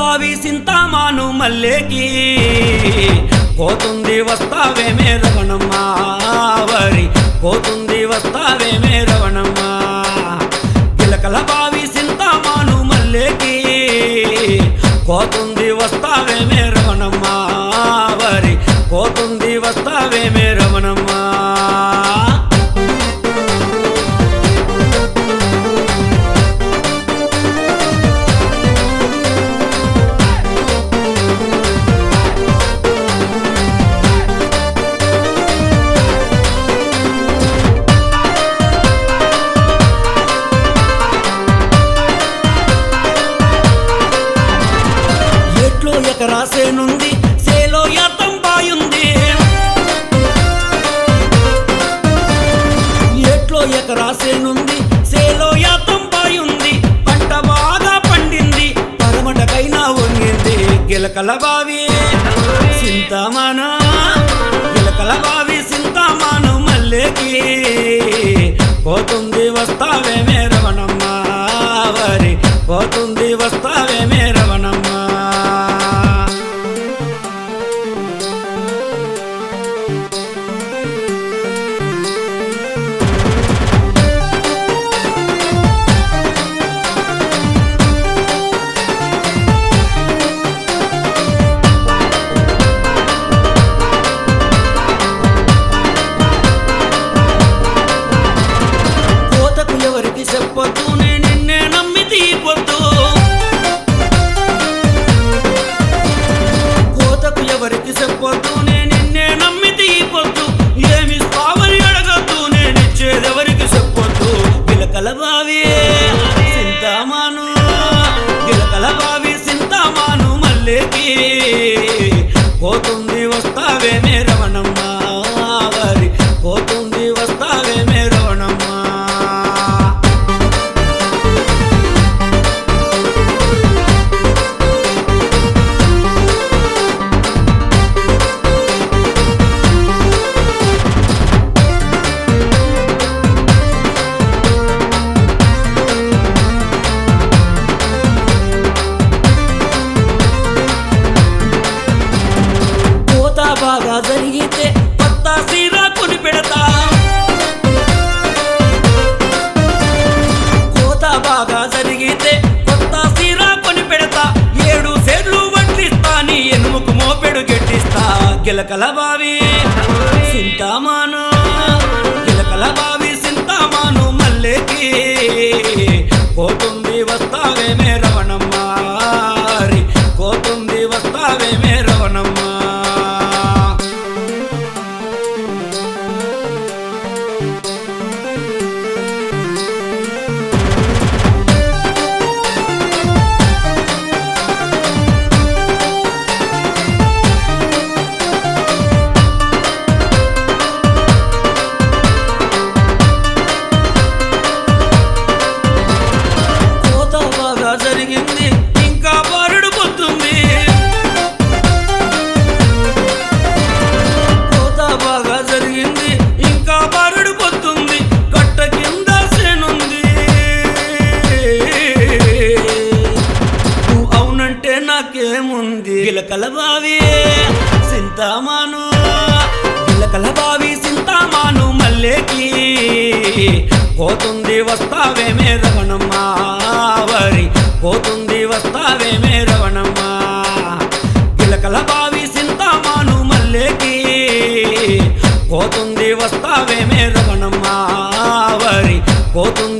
బావి సింతామాను మల్లేకి పోతుంది వస్తావేమే రవణమ్మ వరి పోతుంది వస్తావేమే రవణమ్మ గిలకల బావి సింతామాను మల్లేకి పోతుంది వస్తావేమే రవణమ్మ వరి పోతుంది వస్తావేమే రవణమ్మ ఎట్లో ఎకరాసేనుంది సేలో యాతం బాయుంది ఎట్లో ఎకరాసేనుంది సేలో యాతం బాయుంది పంట బాగా పండింది పరమటకైనా వంగింది గిలకల బావి సింతామాను గిలకల బావి సింతామాను మల్లేకి పోతుంది వస్తావేమే రవణమ్మ వరి పోతుంది వస్తావేమే రవణమ్మ కోతకు ఎవరికి చెప్పొద్దు నేను నిన్నే నమ్మి తీపొద్దు కోతకు ఎవరికి చెప్పొద్దు నేను నిన్నే నమ్మి తీపొద్దు ఏమి స్వామని అడగద్దు నేను ఇచ్చేదెవరికి చెప్పొద్దు గిలకల బావి సింతామాను గిలకల బావి సింతామాను మల్లేకి పోతుంది వస్తావేమే రవణమ్మ వారి పోతుంది వస్తావేమే రవణమ్మ కోత బాగా జరిగితే కొత్త సీర కొని పెడతా కోత బాగా జరిగితే కొత్త సీర కొని పెడతా ఏడు సేర్లు వడ్లిస్తా నీ ఎనుముకు మోపెడు గెట్టిస్తా గిలకల బావి సింతామాను గిలకల బావి సింతామాను మల్లేకి పోతుంది వస్తావేమే రవణమ్మ హరి, పోతుంది వస్తావేమే రవణమ్మ కోత బాగా జరిగింది ఇంకా బారుడు పోతుంది కోత బాగా జరిగింది ఇంకా బారుడు పోతుంది కట్ట కింద సేనుంది నువ్వు అవునంటే నాకేముంది గిలకల బావి సింతామాను గిలకల బావి సింతామాను మల్లేకి పోతుంది వస్తావేమే రవణమ్మ వరి పోతుంది వస్తావేమే రవణమ్మ గిలకల బావి సింతామాను మల్లేకి పోతుంది వస్తావేమే రవణమ్మ వరి పోతుంది